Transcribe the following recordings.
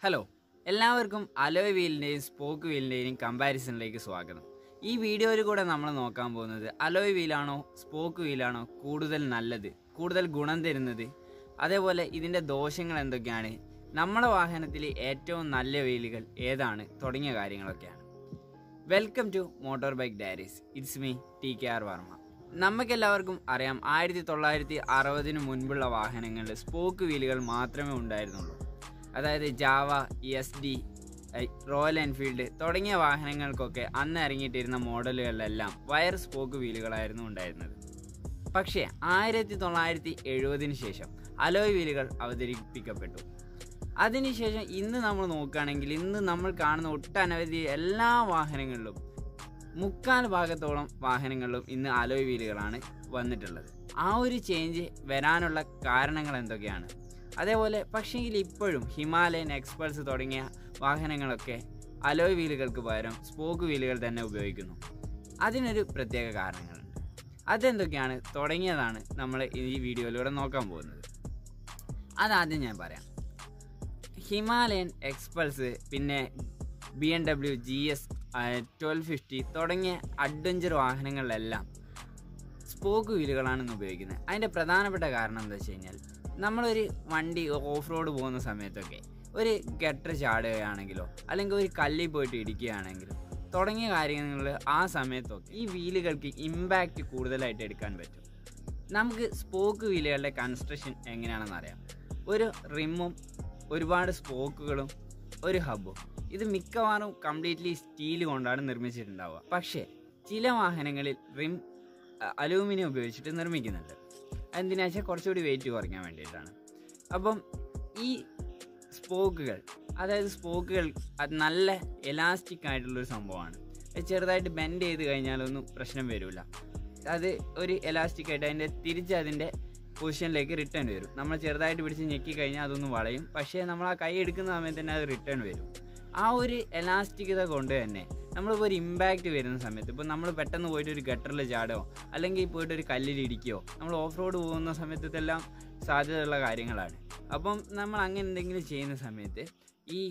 hello എല്ലാവർക്കും alloy വീലിൻ്റെയും spoke വീലിൻ്റെയും കമ്പാരിസണിലേക്ക് സ്വാഗതം ഈ വീഡിയോയിൽ കൂടെ നമ്മൾ നോക്കാൻ പോകുന്നത് അലോയ് വീലാണോ സ്പോക്ക് വീലാണോ കൂടുതൽ നല്ലത് കൂടുതൽ ഗുണം തരുന്നത് അതേപോലെ ഇതിൻ്റെ ദോഷങ്ങൾ എന്തൊക്കെയാണ് നമ്മുടെ വാഹനത്തിൽ ഏറ്റവും നല്ല വീലുകൾ ഏതാണ് തുടങ്ങിയ കാര്യങ്ങളൊക്കെയാണ് welcome to motor bike diaries it's me T K R Varma നമുക്കെല്ലാവർക്കും അറിയാം ആയിരത്തി തൊള്ളായിരത്തി അറുപതിന് മുൻപുള്ള വാഹനങ്ങളിൽ സ്പോക്ക് വീലുകൾ മാത്രമേ ഉണ്ടായിരുന്നുള്ളൂ അതായത് Jawa S D Royal Enfield തുടങ്ങിയ വാഹനങ്ങൾക്കൊക്കെ അന്ന് ഇറങ്ങിയിട്ടിരുന്ന മോഡലുകളിലെല്ലാം വയർ സ്പോക്ക് വീലുകളായിരുന്നു ഉണ്ടായിരുന്നത് പക്ഷേ ആയിരത്തി തൊള്ളായിരത്തി എഴുപതിന് ശേഷം അലോയ് വീലുകൾ അവതരിപ്പിക്കപ്പെട്ടു അതിനുശേഷം ഇന്ന് നമ്മൾ നോക്കുകയാണെങ്കിൽ ഇന്ന് നമ്മൾ കാണുന്ന ഒട്ടനവധി എല്ലാ വാഹനങ്ങളിലും മുക്കാൽ ഭാഗത്തോളം വാഹനങ്ങളിലും ഇന്ന് അലോയ് വീലുകളാണ് വന്നിട്ടുള്ളത് ആ ഒരു ചേഞ്ച് വരാനുള്ള കാരണങ്ങൾ എന്തൊക്കെയാണ് അതേപോലെ പക്ഷേങ്കിൽ ഇപ്പോഴും ഹിമാലയൻ എക്സ്പൾസ് തുടങ്ങിയ വാഹനങ്ങളൊക്കെ അലോയ് വീലുകൾക്ക് പകരം സ്പോക്ക് വീലുകൾ തന്നെ ഉപയോഗിക്കുന്നു അതിനൊരു പ്രത്യേക കാരണങ്ങളുണ്ട് അതെന്തൊക്കെയാണ് തുടങ്ങിയതാണ് നമ്മൾ ഈ വീഡിയോയിലൂടെ നോക്കാൻ പോകുന്നത് അതാദ്യം ഞാൻ പറയാം ഹിമാലയൻ എക്സ്പൾസ് പിന്നെ B M W G S twelve fifty തുടങ്ങിയ അഡ്വഞ്ചർ വാഹനങ്ങളിലെല്ലാം സ്പോക്ക് വീലുകളാണ് ഇന്ന് ഉപയോഗിക്കുന്നത് അതിൻ്റെ പ്രധാനപ്പെട്ട കാരണം എന്താ വെച്ച് കഴിഞ്ഞാൽ നമ്മളൊരു വണ്ടി ഓഫ് റോഡ് പോകുന്ന സമയത്തൊക്കെ ഒരു ഗട്ടർ ചാടുകയാണെങ്കിലോ അല്ലെങ്കിൽ ഒരു കല്ലിൽ പോയിട്ട് ഇടിക്കുകയാണെങ്കിലോ തുടങ്ങിയ കാര്യങ്ങളിൽ ആ സമയത്തൊക്കെ ഈ വീലുകൾക്ക് ഇമ്പാക്റ്റ് കൂടുതലായിട്ട് എടുക്കാൻ പറ്റും നമുക്ക് സ്പോക്ക് വീലുകളുടെ കൺസ്ട്രക്ഷൻ എങ്ങനെയാണെന്ന് അറിയാം ഒരു റിമ്മും ഒരുപാട് സ്പോക്കുകളും ഒരു ഹബ്ബും ഇത് മിക്കവാറും കംപ്ലീറ്റ്ലി സ്റ്റീൽ കൊണ്ടാണ് നിർമ്മിച്ചിട്ടുണ്ടാവുക പക്ഷേ ചില വാഹനങ്ങളിൽ റിം അലൂമിനിയം ഉപയോഗിച്ചിട്ട് നിർമ്മിക്കുന്നുണ്ട് എന്തിനാ വെച്ചാൽ കുറച്ചുകൂടി വെയിറ്റ് കുറയ്ക്കാൻ വേണ്ടിയിട്ടാണ് അപ്പം ഈ സ്പോക്കുകൾ അതായത് സ്പോക്കുകൾ അത് നല്ല എലാസ്റ്റിക് ആയിട്ടുള്ളൊരു സംഭവമാണ് അത് ചെറുതായിട്ട് ബെൻഡ് ചെയ്ത് കഴിഞ്ഞാലൊന്നും പ്രശ്നം വരില്ല അത് ഒരു എലാസ്റ്റിക് ആയിട്ട് അതിൻ്റെ തിരിച്ച് അതിൻ്റെ പൊസിഷനിലേക്ക് റിട്ടേൺ വരും നമ്മൾ ചെറുതായിട്ട് പിടിച്ച് ഞെക്കി കഴിഞ്ഞാൽ അതൊന്ന് വളയും പക്ഷേ നമ്മൾ ആ കൈ എടുക്കുന്ന സമയത്ത് തന്നെ അത് റിട്ടേൺ വരും ആ ഒരു എലാസ്റ്റികത കൊണ്ട് തന്നെ നമ്മളിപ്പോൾ ഒരു ഇമ്പാക്റ്റ് വരുന്ന സമയത്ത് ഇപ്പോൾ നമ്മൾ പെട്ടെന്ന് പോയിട്ട് ഒരു ഗട്ടറിൽ ചാടുകയോ അല്ലെങ്കിൽ പോയിട്ട് ഒരു കല്ലിൽ ഇടിക്കുകയോ നമ്മൾ ഓഫ് റോഡ് പോകുന്ന സമയത്ത് ഇതെല്ലാം സാധ്യതയുള്ള കാര്യങ്ങളാണ് അപ്പം നമ്മൾ അങ്ങനെ എന്തെങ്കിലും ചെയ്യുന്ന സമയത്ത് ഈ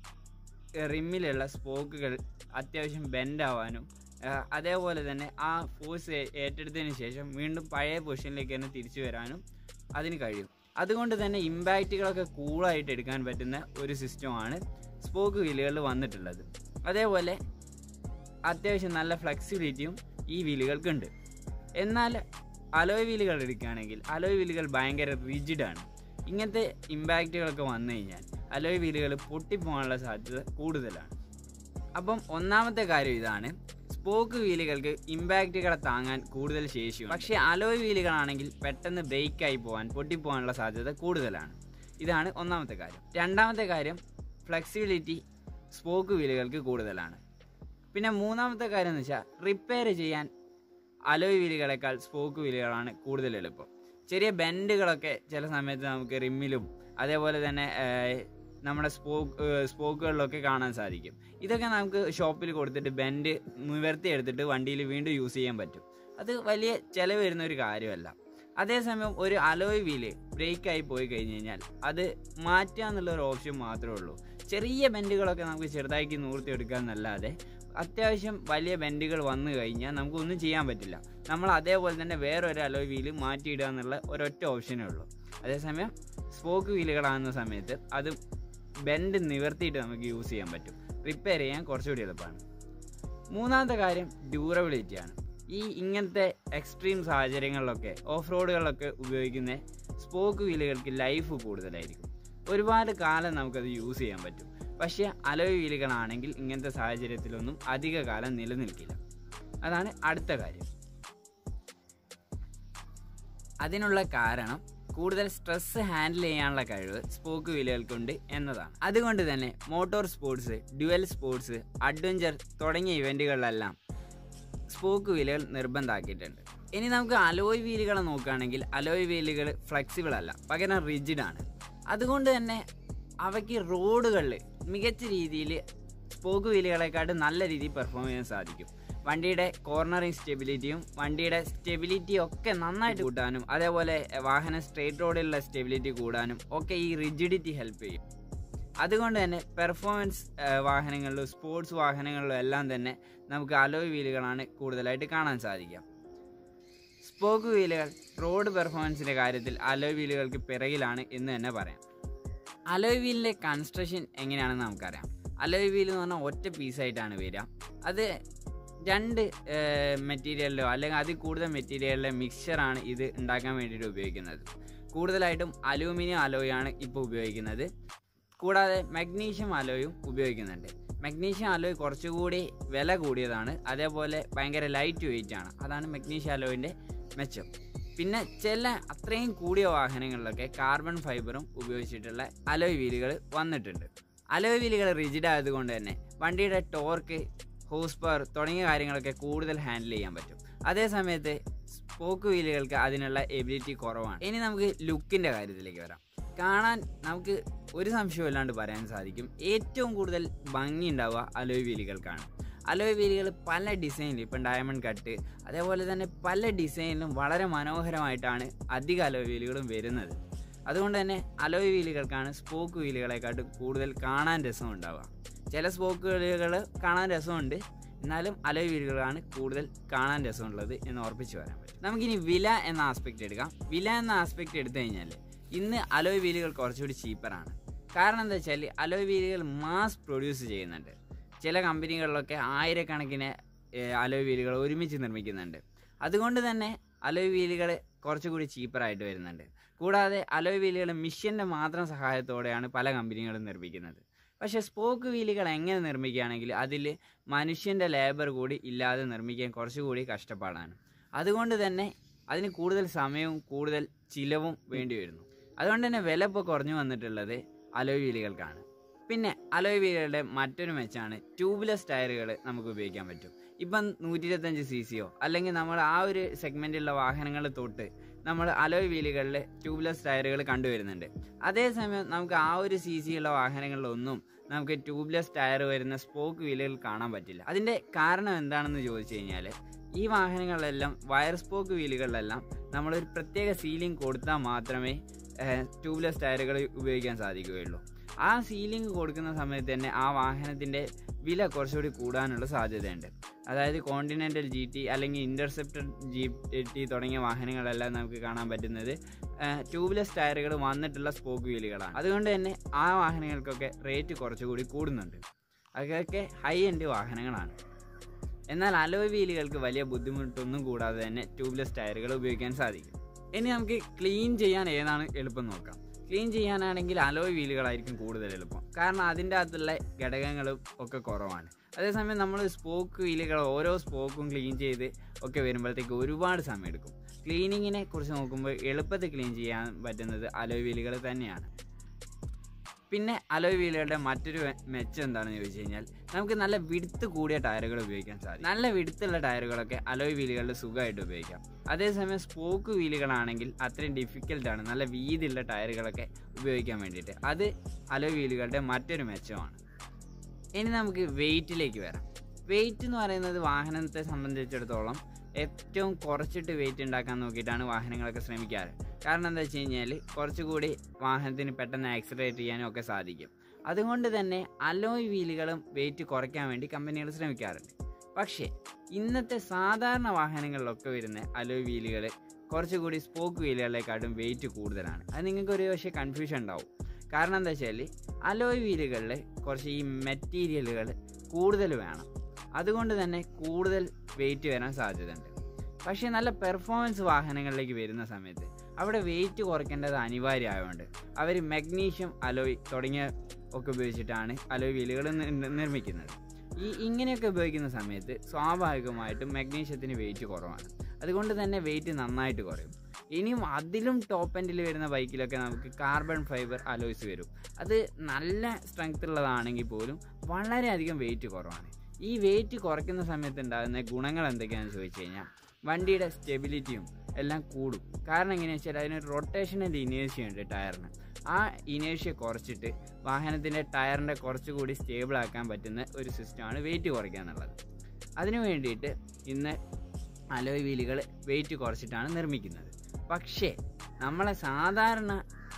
റിമ്മിലുള്ള സ്പോക്കുകൾ അത്യാവശ്യം ബെൻഡ് ആവാനും അതേപോലെ തന്നെ ആ ഫോഴ്സ് ഏറ്റെടുത്തതിന് ശേഷം വീണ്ടും പഴയ പൊസിഷനിലേക്ക് തന്നെ തിരിച്ചു വരാനും അതിന് കഴിയും അതുകൊണ്ട് തന്നെ ഇമ്പാക്റ്റുകളൊക്കെ കൂളായിട്ട് എടുക്കാൻ പറ്റുന്ന ഒരു സിസ്റ്റമാണ് സ്പോക്ക് വീലുകളിൽ വന്നിട്ടുള്ളത് അതേപോലെ അത്യാവശ്യം നല്ല ഫ്ലെക്സിബിലിറ്റിയും ഈ വീലുകൾക്കുണ്ട് എന്നാൽ അലോയ് വീലുകൾ എടുക്കുകയാണെങ്കിൽ അലോയ് വീലുകൾ ഭയങ്കര റിജിഡാണ് ഇങ്ങനത്തെ ഇമ്പാക്റ്റുകളൊക്കെ വന്നു കഴിഞ്ഞാൽ അലോയ് വീലുകൾ പൊട്ടിപ്പോകാനുള്ള സാധ്യത കൂടുതലാണ് അപ്പം ഒന്നാമത്തെ കാര്യം ഇതാണ് സ്പോക്ക് വീലുകൾക്ക് ഇമ്പാക്റ്റുകളെ താങ്ങാൻ കൂടുതൽ ശേഷിയുണ്ട് പക്ഷേ അലോയ് വീലുകളാണെങ്കിൽ പെട്ടെന്ന് ബ്രേക്കായി പോകാൻ പൊട്ടിപ്പോകാനുള്ള സാധ്യത കൂടുതലാണ് ഇതാണ് ഒന്നാമത്തെ കാര്യം രണ്ടാമത്തെ കാര്യം ഫ്ലെക്സിബിലിറ്റി സ്പോക്ക് വീലുകൾക്ക് കൂടുതലാണ് പിന്നെ മൂന്നാമത്തെ കാര്യം എന്ന് വെച്ചാൽ റിപ്പയർ ചെയ്യാൻ അലോയ് വീലുകളെക്കാൾ സ്പോക്ക് വീലുകളാണ് കൂടുതൽ എളുപ്പം ചെറിയ ബെൻഡുകളൊക്കെ ചില സമയത്ത് നമുക്ക് റിമ്മിലും അതേപോലെ തന്നെ നമ്മുടെ സ്പോക്ക് സ്പോക്കുകളിലൊക്കെ കാണാൻ സാധിക്കും ഇതൊക്കെ നമുക്ക് ഷോപ്പിൽ കൊടുത്തിട്ട് ബെൻഡ് നിവർത്തി എടുത്തിട്ട് വണ്ടിയിൽ വീണ്ടും യൂസ് ചെയ്യാൻ പറ്റും അത് വലിയ ചിലവ് വരുന്ന ഒരു കാര്യമല്ല അതേസമയം ഒരു അലോയ് വീല് ബ്രേക്കായി പോയി കഴിഞ്ഞ് കഴിഞ്ഞാൽ അത് മാറ്റുക എന്നുള്ള ഒരു ഓപ്ഷൻ മാത്രമേ ഉള്ളൂ ചെറിയ ബെൻഡുകളൊക്കെ നമുക്ക് ചെറുതാക്കി നൂർത്തിയെടുക്കുക എന്നല്ലാതെ അത്യാവശ്യം വലിയ ബെൻഡുകൾ വന്നു കഴിഞ്ഞാൽ നമുക്കൊന്നും ചെയ്യാൻ പറ്റില്ല നമ്മൾ അതേപോലെ തന്നെ വേറൊരു അലോയ് വീല് മാറ്റിയിടുക എന്നുള്ള ഒരൊറ്റ ഓപ്ഷനേ ഉള്ളൂ അതേസമയം സ്പോക്ക് വീലുകളാകുന്ന സമയത്ത് അത് ബെൻഡ് നിവർത്തിയിട്ട് നമുക്ക് യൂസ് ചെയ്യാൻ പറ്റും റിപ്പയർ ചെയ്യാൻ കുറച്ചുകൂടി എളുപ്പമാണ് മൂന്നാമത്തെ കാര്യം ഡ്യൂറബിലിറ്റിയാണ് ഈ ഇങ്ങനത്തെ എക്സ്ട്രീം സാഹചര്യങ്ങളിലൊക്കെ ഓഫ് റോഡുകളിലൊക്കെ ഉപയോഗിക്കുന്ന സ്പോക്ക് വീലുകൾക്ക് ലൈഫ് കൂടുതലായിരിക്കും ഒരുപാട് കാലം നമുക്കത് യൂസ് ചെയ്യാൻ പറ്റും പക്ഷേ അലോയ് വീലുകളാണെങ്കിൽ ഇങ്ങനത്തെ സാഹചര്യത്തിലൊന്നും അധിക കാലം നിലനിൽക്കില്ല അതാണ് അടുത്ത കാര്യം അതിനുള്ള കാരണം കൂടുതൽ സ്ട്രെസ് ഹാൻഡിൽ ചെയ്യാനുള്ള കഴിവ് സ്പോക്ക് വീലുകൾക്കുണ്ട് എന്നതാണ് അതുകൊണ്ട് തന്നെ motor sports dual sports adventure തുടങ്ങിയ ഇവൻറ്റുകളിലെല്ലാം സ്പോക്ക് വീലുകൾ നിർബന്ധമാക്കിയിട്ടുണ്ട് ഇനി നമുക്ക് അലോയ് വീലുകളെ നോക്കുകയാണെങ്കിൽ അലോയ് വീലുകൾ ഫ്ലെക്സിബിൾ അല്ല പകരം റിജിഡാണ് അതുകൊണ്ട് തന്നെ അവയ്ക്ക് റോഡുകളിൽ മികച്ച രീതിയിൽ സ്പോക്ക് വീലുകളെക്കാട്ടും നല്ല രീതിയിൽ പെർഫോം ചെയ്യാൻ സാധിക്കും വണ്ടിയുടെ കോർണറിങ് സ്റ്റെബിലിറ്റിയും വണ്ടിയുടെ സ്റ്റെബിലിറ്റി ഒക്കെ നന്നായിട്ട് കൂട്ടാനും അതേപോലെ വാഹനം സ്ട്രേറ്റ് റോഡിലുള്ള സ്റ്റെബിലിറ്റി കൂടാനും ഒക്കെ ഈ റിജിഡിറ്റി ഹെൽപ്പ് ചെയ്യും അതുകൊണ്ട് തന്നെ പെർഫോമൻസ് വാഹനങ്ങളിലും സ്പോർട്സ് വാഹനങ്ങളിലും എല്ലാം തന്നെ നമുക്ക് അലോയ് വീലുകളാണ് കൂടുതലായിട്ട് കാണാൻ സാധിക്കുക സ്പോക്ക് വീലുകൾ റോഡ് പെർഫോമൻസിൻ്റെ കാര്യത്തിൽ അലോയ് വീലുകൾക്ക് പിറകിലാണ് എന്ന് തന്നെ പറയാം അലോയ് വീലിൻ്റെ കൺസ്ട്രക്ഷൻ എങ്ങനെയാണെന്ന് നമുക്കറിയാം അലോയ് വീൽ എന്ന് പറഞ്ഞാൽ ഒറ്റ പീസായിട്ടാണ് വരിക അത് രണ്ട് മെറ്റീരിയലിലോ അല്ലെങ്കിൽ അതിൽ കൂടുതൽ മെറ്റീരിയലിലെ മിക്സറാണ് ഇത് ഉണ്ടാക്കാൻ വേണ്ടിയിട്ട് ഉപയോഗിക്കുന്നത് കൂടുതലായിട്ടും അലൂമിനിയം അലോയാണ് ഇപ്പോൾ ഉപയോഗിക്കുന്നത് കൂടാതെ മഗ്നീഷ്യം അലോയും ഉപയോഗിക്കുന്നുണ്ട് മഗ്നീഷ്യം അലോയ് കുറച്ചുകൂടി വില കൂടിയതാണ് അതേപോലെ ഭയങ്കര ലൈറ്റ് വെയിറ്റ് ആണ് അതാണ് മഗ്നീഷ്യം അലോയിൻ്റെ മെച്ചം പിന്നെ ചില അത്രയും കൂടിയ വാഹനങ്ങളിലൊക്കെ കാർബൺ ഫൈബറും ഉപയോഗിച്ചിട്ടുള്ള അലോയ് വീലുകൾ വന്നിട്ടുണ്ട് അലോയ് വീലുകൾ റിജിഡ് ആയതുകൊണ്ട് തന്നെ വണ്ടിയുടെ ടോർക്ക് ഹോസ് പവർ തുടങ്ങിയ കാര്യങ്ങളൊക്കെ കൂടുതൽ ഹാൻഡിൽ ചെയ്യാൻ പറ്റും അതേ സമയത്ത് സ്പോക്ക് വീലുകൾക്ക് അതിനുള്ള എബിലിറ്റി കുറവാണ് ഇനി നമുക്ക് ലുക്കിൻ്റെ കാര്യത്തിലേക്ക് വരാം കാണാൻ നമുക്ക് ഒരു സംശയമില്ലാണ്ട് പറയാൻ സാധിക്കും ഏറ്റവും കൂടുതൽ ഭംഗി ഉണ്ടാവുക അലോയ് വീലുകൾക്കാണ് അലോയ് വീലുകൾ പല ഡിസൈനിലും ഇപ്പം ഡയമണ്ട് കട്ട് അതേപോലെ തന്നെ പല ഡിസൈനിലും വളരെ മനോഹരമായിട്ടാണ് അധിക അലോയ് വീലുകളും വരുന്നത് അതുകൊണ്ട് തന്നെ അലോയ് വീലുകൾക്കാണ് സ്പോക്ക് വീലുകളെക്കാട്ടും കൂടുതൽ കാണാൻ രസം ഉണ്ടാവുക ചില സ്പോക്ക് വീലുകൾ കാണാൻ രസമുണ്ട് എന്നാലും അലോയ് വീലുകളാണ് കൂടുതൽ കാണാൻ രസമുള്ളത് എന്ന് ഉറപ്പിച്ച് പറയാൻ പറ്റും നമുക്കിനി വില എന്ന ആസ്പെക്റ്റ് എടുക്കാം വില എന്ന ആസ്പെക്റ്റ് എടുത്തു കഴിഞ്ഞാൽ ഇന്ന് അലോയ് വീലുകൾ കുറച്ചുകൂടി ചീപ്പറാണ് കാരണം എന്താ വെച്ചാൽ അലോയ് വീലുകൾ മാസ് പ്രൊഡ്യൂസ് ചെയ്യുന്നുണ്ട് ചില കമ്പനികളിലൊക്കെ ആയിരക്കണക്കിന് ഏഹ്, അലോയ് വീലുകൾ ഒരുമിച്ച് നിർമ്മിക്കുന്നുണ്ട് അതുകൊണ്ട് തന്നെ അലോയ് വീലുകൾ കുറച്ചുകൂടി ചീപ്പറായിട്ട് വരുന്നുണ്ട് കൂടാതെ അലോയ് വീലുകൾ മിഷ്യൻ്റെ മാത്രം സഹായത്തോടെയാണ് പല കമ്പനികളും നിർമ്മിക്കുന്നത് പക്ഷേ സ്പോക്ക് വീലുകൾ എങ്ങനെ നിർമ്മിക്കുകയാണെങ്കിൽ അതിൽ മനുഷ്യൻ്റെ ലേബർ കൂടി ഇല്ലാതെ നിർമ്മിക്കാൻ കുറച്ചുകൂടി കഷ്ടപ്പാടാണ് അതുകൊണ്ട് തന്നെ അതിന് കൂടുതൽ സമയവും കൂടുതൽ ചിലവും വേണ്ടി വരുന്നു അതുകൊണ്ട് തന്നെ വില ഇപ്പോൾ കുറഞ്ഞു വന്നിട്ടുള്ളത് അലോയ് വീലുകൾക്കാണ് പിന്നെ അലോയ് വീലുകളുടെ മറ്റൊരു മെച്ചാണ് ട്യൂബ്ലെസ് ടയറുകൾ നമുക്ക് ഉപയോഗിക്കാൻ പറ്റും ഇപ്പം നൂറ്റി ഇരുപത്തഞ്ച് സി സിയോ അല്ലെങ്കിൽ നമ്മൾ ആ ഒരു സെഗ്മെൻറ്റിലുള്ള വാഹനങ്ങൾ തൊട്ട് നമ്മൾ അലോയ് വീലുകളിൽ ട്യൂബ്ലെസ് ടയറുകൾ കണ്ടുവരുന്നുണ്ട് അതേസമയം നമുക്ക് ആ ഒരു സി സി ഉള്ള വാഹനങ്ങളിലൊന്നും നമുക്ക് ട്യൂബ്ലെസ് ടയർ വരുന്ന സ്പോക്ക് വീലുകൾ കാണാൻ പറ്റില്ല അതിൻ്റെ കാരണം എന്താണെന്ന് ചോദിച്ചു കഴിഞ്ഞാൽ ഈ വാഹനങ്ങളിലെല്ലാം വയർ സ്പോക്ക് വീലുകളിലെല്ലാം നമ്മളൊരു പ്രത്യേക സീലിംഗ് കൊടുത്താൽ മാത്രമേ ട്യൂബ്ലെസ് ടയറുകൾ ഉപയോഗിക്കാൻ സാധിക്കുകയുള്ളൂ ആ സീലിംഗ് കൊടുക്കുന്ന സമയത്ത് തന്നെ ആ വാഹനത്തിൻ്റെ വില കുറച്ചുകൂടി കൂടാനുള്ള സാധ്യതയുണ്ട് അതായത് കോണ്ടിനെൻ്റൽ ജി ടി അല്ലെങ്കിൽ ഇൻ്റർസെപ്റ്റർ ജി ടി തുടങ്ങിയ വാഹനങ്ങളെല്ലാം നമുക്ക് കാണാൻ പറ്റുന്നത് ട്യൂബ്ലെസ് ടയറുകൾ വന്നിട്ടുള്ള സ്പോക്ക് വീലുകളാണ് അതുകൊണ്ട് തന്നെ ആ വാഹനങ്ങൾക്കൊക്കെ റേറ്റ് കുറച്ചുകൂടി കൂടുന്നുണ്ട് അതൊക്കെ ഹൈ എൻഡ് വാഹനങ്ങളാണ് എന്നാൽ അലോയ് വീലുകൾക്ക് വലിയ ബുദ്ധിമുട്ടൊന്നും കൂടാതെ തന്നെ ട്യൂബ്ലെസ് ടയറുകൾ ഉപയോഗിക്കാൻ സാധിക്കും ഇനി നമുക്ക് ക്ലീൻ ചെയ്യാൻ ഏതാണ് എളുപ്പം നോക്കാം ക്ലീൻ ചെയ്യാനാണെങ്കിൽ അലോയ് വീലുകളായിരിക്കും കൂടുതൽ എളുപ്പം കാരണം അതിൻ്റെ അകത്തുള്ള ഘടകങ്ങളും ഒക്കെ കുറവാണ് അതേസമയം നമ്മൾ സ്പോക്ക് വീലുകൾ ഓരോ സ്പോക്കും ക്ലീൻ ചെയ്ത് ഒക്കെ വരുമ്പോഴത്തേക്ക് ഒരുപാട് സമയം എടുക്കും ക്ലീനിങ്ങിനെ കുറിച്ച് നോക്കുമ്പോൾ എളുപ്പത്തിൽ ക്ലീൻ ചെയ്യാൻ പറ്റുന്നത് അലോയ് വീലുകൾ തന്നെയാണ് പിന്നെ അലോയ് വീലുകളുടെ മറ്റൊരു മെച്ചം എന്താണെന്ന് ചോദിച്ചു കഴിഞ്ഞാൽ നമുക്ക് നല്ല വിടുത്ത് കൂടിയ ടയറുകൾ ഉപയോഗിക്കാൻ സാധിക്കും നല്ല വിടുത്തുള്ള ടയറുകളൊക്കെ അലോയ് വീലുകളിൽ സുഖമായിട്ട് ഉപയോഗിക്കാം അതേസമയം സ്പോക്ക് വീലുകളാണെങ്കിൽ അത്രയും ഡിഫിക്കൽട്ടാണ് നല്ല വീതിയുള്ള ടയറുകളൊക്കെ ഉപയോഗിക്കാൻ വേണ്ടിയിട്ട് അത് അലോയ് വീലുകളുടെ മറ്റൊരു മെച്ചമാണ് ഇനി നമുക്ക് വെയിറ്റിലേക്ക് വരാം വെയിറ്റ് എന്ന് പറയുന്നത് വാഹനത്തെ സംബന്ധിച്ചിടത്തോളം ഏറ്റവും കുറച്ചിട്ട് വെയിറ്റ് ഉണ്ടാക്കാൻ നോക്കിയിട്ടാണ് വാഹനങ്ങളൊക്കെ ശ്രമിക്കാറ് കാരണം എന്താ വെച്ച് കഴിഞ്ഞാൽ കുറച്ചുകൂടി വാഹനത്തിന് പെട്ടെന്ന് ആക്സിലേറ്റ് ചെയ്യാനും ഒക്കെ സാധിക്കും അതുകൊണ്ട് തന്നെ അലോയ് വീലുകളും വെയിറ്റ് കുറയ്ക്കാൻ വേണ്ടി കമ്പനികൾ ശ്രമിക്കാറുണ്ട് പക്ഷേ ഇന്നത്തെ സാധാരണ വാഹനങ്ങളിലൊക്കെ വരുന്ന അലോയ് വീലുകൾ കുറച്ചുകൂടി സ്പോക്ക് വീലുകളെക്കാട്ടും വെയിറ്റ് കൂടുതലാണ് അത് നിങ്ങൾക്ക് ഒരു പക്ഷേ കൺഫ്യൂഷൻ ഉണ്ടാവും കാരണം എന്താ വെച്ചാൽ അലോയ് വീലുകളിൽ കുറച്ച് ഈ മെറ്റീരിയലുകൾ കൂടുതൽ വേണം അതുകൊണ്ട് തന്നെ കൂടുതൽ വെയിറ്റ് വരാൻ സാധ്യതയുണ്ട് പക്ഷേ നല്ല പെർഫോമൻസ് വാഹനങ്ങളിലേക്ക് വരുന്ന സമയത്ത് അവിടെ വെയിറ്റ് കുറയ്ക്കേണ്ടത് അനിവാര്യമായതുകൊണ്ട് അവർ മഗ്നീഷ്യം അലോയ് തുടങ്ങിയ ഒക്കെ ഉപയോഗിച്ചിട്ടാണ് അലോയ് വീലുകൾ നിർമ്മിക്കുന്നത് ഈ ഇങ്ങനെയൊക്കെ ഉപയോഗിക്കുന്ന സമയത്ത് സ്വാഭാവികമായിട്ടും മഗ്നീഷ്യത്തിന് വെയിറ്റ് കുറവാണ് അതുകൊണ്ട് തന്നെ വെയിറ്റ് നന്നായിട്ട് കുറയും ഇനിയും അതിലും ടോപ്പ് എൻഡിൽ വരുന്ന ബൈക്കിലൊക്കെ നമുക്ക് കാർബൺ ഫൈബർ അലോയ്സ് വരും അത് നല്ല സ്ട്രെങ്ത് ഉള്ളതാണെങ്കിൽ പോലും വളരെയധികം വെയിറ്റ് കുറവാണ് ഈ വെയിറ്റ് കുറയ്ക്കുന്ന സമയത്ത് ഉണ്ടാകുന്ന ഗുണങ്ങൾ എന്തൊക്കെയാണെന്ന് ചോദിച്ചു കഴിഞ്ഞാൽ വണ്ടിയുടെ സ്റ്റെബിലിറ്റിയും എല്ലാം കൂടും കാരണം എങ്ങനെയാണെന്ന് വെച്ചാൽ അതിനൊരു റൊട്ടേഷണൽ ഇനേഴ്ഷ്യ ഉണ്ട് ടയറിന് ആ ഇനേഴ്ഷ്യ കുറച്ചിട്ട് വാഹനത്തിൻ്റെ ടയറിൻ്റെ കുറച്ചുകൂടി സ്റ്റേബിൾ ആക്കാൻ പറ്റുന്ന ഒരു സിസ്റ്റമാണ് വെയിറ്റ് കുറയ്ക്കുക എന്നുള്ളത് അതിനു വേണ്ടിയിട്ട് ഇന്ന് അലോയ് വീലുകൾ വെയിറ്റ് കുറച്ചിട്ടാണ് നിർമ്മിക്കുന്നത് പക്ഷേ നമ്മളെ സാധാരണ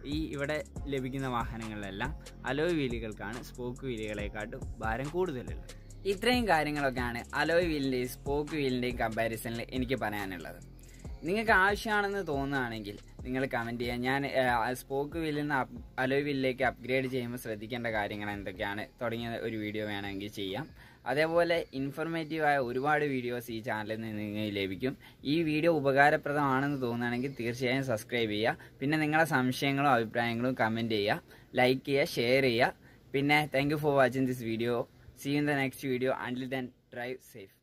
ഈ ഇവിടെ ലഭിക്കുന്ന വാഹനങ്ങളിലെല്ലാം അലോയ് വീലുകൾക്കാണ് സ്പോക്ക് വീലുകളെക്കാട്ടും ഭാരം കൂടുതലുള്ളത് ഇത്രയും കാര്യങ്ങളൊക്കെയാണ് അലോയ് വീലിൻ്റെയും സ്പോക്ക് വീലിൻ്റെയും കമ്പാരിസണിൽ എനിക്ക് പറയാനുള്ളത് നിങ്ങൾക്ക് ആവശ്യമാണെന്ന് തോന്നുകയാണെങ്കിൽ നിങ്ങൾ കമൻറ്റ് ചെയ്യുക ഞാൻ സ്പോക്ക് വീലിൽ നിന്ന് അലോയ് വീലിലേക്ക് അപ്ഗ്രേഡ് ചെയ്യുമ്പോൾ ശ്രദ്ധിക്കേണ്ട കാര്യങ്ങൾ എന്തൊക്കെയാണ് തുടങ്ങിയ ഒരു വീഡിയോ വേണമെങ്കിൽ ചെയ്യാം അതേപോലെ ഇൻഫർമേറ്റീവായ ഒരുപാട് വീഡിയോസ് ഈ ചാനലിൽ നിന്ന് നിങ്ങൾക്ക് ലഭിക്കും ഈ വീഡിയോ ഉപകാരപ്രദമാണെന്ന് തോന്നുകയാണെങ്കിൽ തീർച്ചയായും സബ്സ്ക്രൈബ് ചെയ്യുക പിന്നെ നിങ്ങളുടെ സംശയങ്ങളും അഭിപ്രായങ്ങളും കമൻറ്റ് ചെയ്യുക ലൈക്ക് ചെയ്യുക ഷെയർ ചെയ്യുക പിന്നെ thank you for watching this video see in the next video until then drive safe